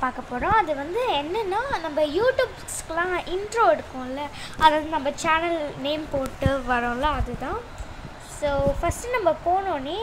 பார்க்க போகிறோம் அது வந்து என்னென்னா நம்ம யூடியூப்ஸ்க்கெலாம் இன்ட்ரோ எடுக்கும்ல அதாவது நம்ம சேனல் நேம் போட்டு வரோம்ல அதுதான் ஸோ ஃபஸ்ட்டு நம்ம போனோடனே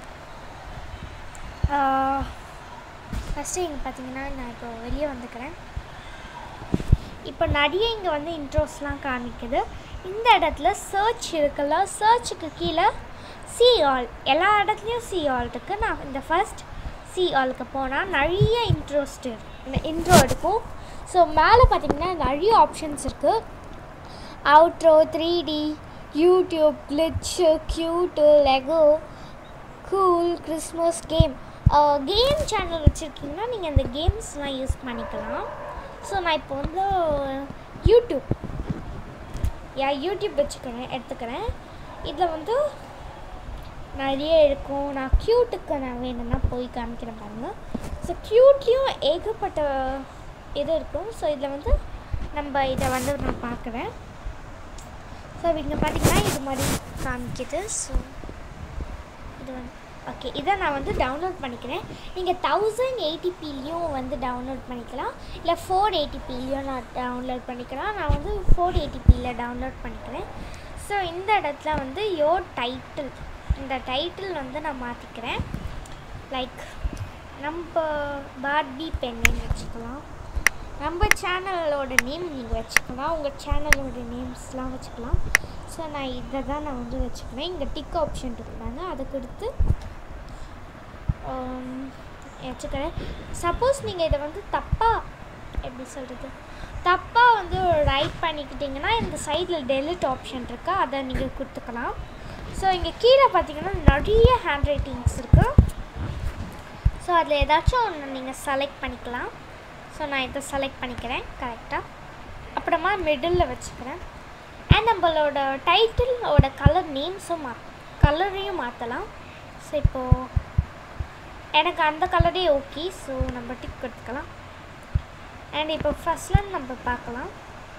ஃபஸ்ட்டு இங்கே பார்த்தீங்கன்னா நான் இப்போ வெளியே வந்துக்கிறேன் இப்போ நிறைய இங்கே வந்து இன்ட்ரோஸ்லாம் காமிக்குது இந்த இடத்துல சர்ச் இருக்குல்ல சர்ச்சுக்கு கீழே சி ஆல் எல்லா இடத்துலையும் சி ஆல் இருக்குது நான் இந்த ஃபர்ஸ்ட் சி ஆலுக்கு போனால் நிறைய இன்ட்ரோஸ்ட் இன்ட்ரோ எடுக்கும் ஸோ மேலே பார்த்தீங்கன்னா நிறைய ஆப்ஷன்ஸ் இருக்குது அவுட்ரோ த்ரீ டி யூடியூப் கிளிச்சு cute Lego cool Christmas game game channel வச்சுருக்கீங்கன்னா நீங்கள் இந்த கேம்ஸ்லாம் யூஸ் பண்ணிக்கலாம் ஸோ நான் இப்போ வந்து யூடியூப் யா யூடியூப் வச்சுக்கிறேன் எடுத்துக்கிறேன் இதில் வந்து நிறைய இருக்கும் நான் க்யூட்டுக்கு நான் வேணும்னா போய் காமிக்கிறேன் பாருங்கள் ஸோ க்யூட்லேயும் ஏகப்பட்ட இது இருக்கும் ஸோ இதில் வந்து நம்ம இதை வந்து நான் பார்க்குறேன் ஸோ இங்கே பார்த்தீங்கன்னா இது மாதிரி காமிக்குது ஸோ இது வந்து ஓகே இதை நான் வந்து டவுன்லோட் பண்ணிக்கிறேன் நீங்கள் தௌசண்ட் எயிட்டிபிலையும் வந்து டவுன்லோட் பண்ணிக்கலாம் இல்லை ஃபோர் எயிட்டிபிலையும் நான் டவுன்லோட் பண்ணிக்கலாம் நான் வந்து ஃபோர் எயிட்டிபியில் டவுன்லோட் பண்ணிக்கிறேன் ஸோ இந்த இடத்துல வந்து யோ டைட்டில் இந்த டைட்டில் வந்து நான் மாற்றிக்கிறேன் லைக் நம்ம பார்பி பென்னு வச்சுக்கலாம் நம்ம சேனலோட நேம் நீங்கள் வச்சுக்கலாம் உங்கள் சேனலோட நேம்ஸ்லாம் வச்சுக்கலாம் ஸோ நான் இதை தான் நான் வந்து வச்சுக்கிறேன் இங்கே டிக் ஆப்ஷன் இருக்கிறாங்க அதுக்கு எடுத்து வச்சுக்கிறேன் சப்போஸ் நீங்கள் இதை வந்து தப்பாக எப்படி சொல்கிறது தப்பாக வந்து ரைட் பண்ணிக்கிட்டிங்கன்னா இந்த சைடில் டெலிட் ஆப்ஷன் இருக்கா அதை நீங்கள் கொடுத்துக்கலாம் ஸோ இங்கே கீழே பார்த்தீங்கன்னா நிறைய ஹேண்ட் ரைட்டிங்ஸ் இருக்குது ஸோ அதில் ஏதாச்சும் ஒன்று நீங்கள் செலக்ட் பண்ணிக்கலாம் ஸோ நான் இதை செலக்ட் பண்ணிக்கிறேன் கரெக்டாக அப்புறமா மிடில் வச்சுக்கிறேன் அண்ட் நம்மளோட டைட்டிலோட கலர் நேம்ஸும் மா கலரையும் மாற்றலாம் ஸோ இப்போது எனக்கு அந்த கலரே ஓகே ஸோ நம்ம டிக் எடுத்துக்கலாம் அண்ட் இப்போ ஃபஸ்ட்லேருந்து நம்ம பார்க்கலாம்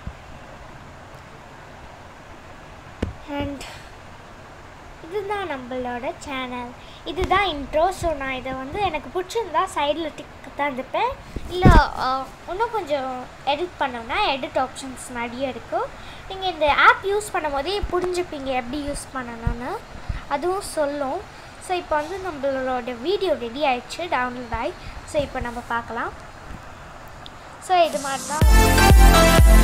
அண்ட் இதுதான் நம்மளோட சேனல் இதுதான் இன்ட்ரோ ஸோ நான் இதை வந்து எனக்கு பிடிச்சிருந்தா சைடில் டிக் தந்துப்பேன் இல்லை இன்னும் கொஞ்சம் எடிட் பண்ணோம்னா எடிட் ஆப்ஷன்ஸ் நிறைய இருக்குது நீங்கள் இந்த ஆப் யூஸ் பண்ணும் போதே புரிஞ்சுப்பீங்க எப்படி யூஸ் பண்ணணும்னு அதுவும் சொல்லும் ஸோ இப்போ வந்து நம்மளோட வீடியோ ரெடி ஆயிடுச்சு டவுன்லோட் ஆகி ஸோ இப்போ நம்ம பார்க்கலாம் ஸோ இது மாதிரி தான்